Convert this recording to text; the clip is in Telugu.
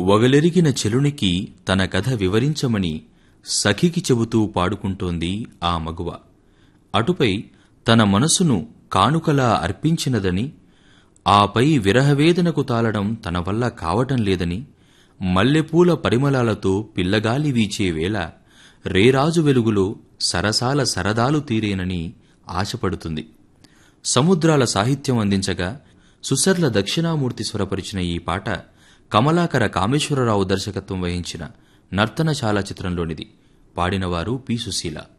వగలెరిగిన చెలునికి తన కథ వివరించమని సఖికి చెబుతూ పాడుకుంటోంది ఆ మగువ అటుపై తన మనసును కానుకలా అర్పించినదని ఆపై విరహవేదనకు తాళడం తన వల్ల కావటం లేదని మల్లెపూల పరిమళాలతో పిల్లగాలి వీచే వేళ రేరాజు వెలుగులో సరసాల సరదాలు తీరేనని ఆశపడుతుంది సముద్రాల సాహిత్యం అందించగా సుసర్ల దక్షిణామూర్తి స్వరపరిచిన ఈ పాట కమలాకర కామేశ్వరరావు దర్శకత్వం వహించిన నర్తనశాల చిత్రంలోనిది పాడినవారు పి సుశీల